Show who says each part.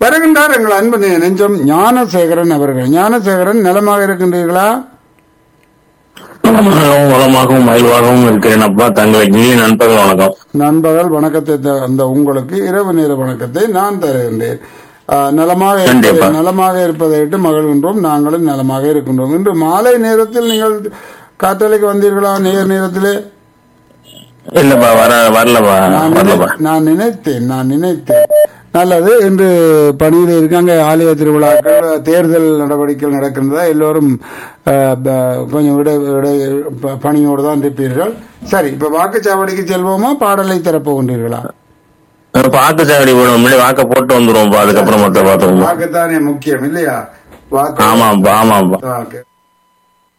Speaker 1: வருகின்றார் எங்கள் அன்பு நெ- நெஞ்சம் ஞானசேகரன் அவர்கள் ஞானசேகரன் நலமாக இருக்கின்றீர்களா
Speaker 2: நலமாகவும் வளமாகவும் மகிழ்வாகவும் இருக்கிறேன் அப்பா தங்களுக்கு இனிய நண்பர்கள் வணக்கம்
Speaker 1: நண்பகல் வணக்கத்தை த- அந்த உங்களுக்கு இரவு நேர வணக்கத்தை நான் தருகின்றேன் ஆ, நலமாக இருப்பதை
Speaker 2: கண்டிப்பா.
Speaker 1: நலமாக இருப்பதை விட்டு மகிழ்கின்றோம் நாங்களும் நலமாக இருக்கின்றோம் இன்று மாலை நேரத்தில் நீங்கள் காற்றலைக்கு வந்தீர்களா நேர் நேரத்திலே
Speaker 2: இல்லப்பா வர வரலப்பா
Speaker 1: நான்
Speaker 2: வரலப்பா
Speaker 1: நினை- நான் நினைத்தேன் நான் நினைத்தேன் நல்லது இன்று பணியில் இருக்காங்க ஆலய திருவிழாக்கள் தேர்தல் நடவடிக்கைகள் நடக்கின்றதா எல்லோரும் அஹ், ப- கொஞ்சம் விட விட ப- பணியோடு தான் இருப்பீர்கள் சரி இப்ப வாக்குச்சாவடிக்கு செல்வோமா பாடலை திறப்போகின்றீர்களா
Speaker 2: வாக்கு சாவடி போடும் முன்னாடி வாக்க போட்டு வந்துருவோம்ப்பா அதுக்கப்புறம் மத்த பாத்துக்கோமா
Speaker 1: வாக்குத்தானே முக்கியம் இல்லையா வாக்கு
Speaker 2: ஆமாப்பா ஆமாப்பா
Speaker 1: ஓகே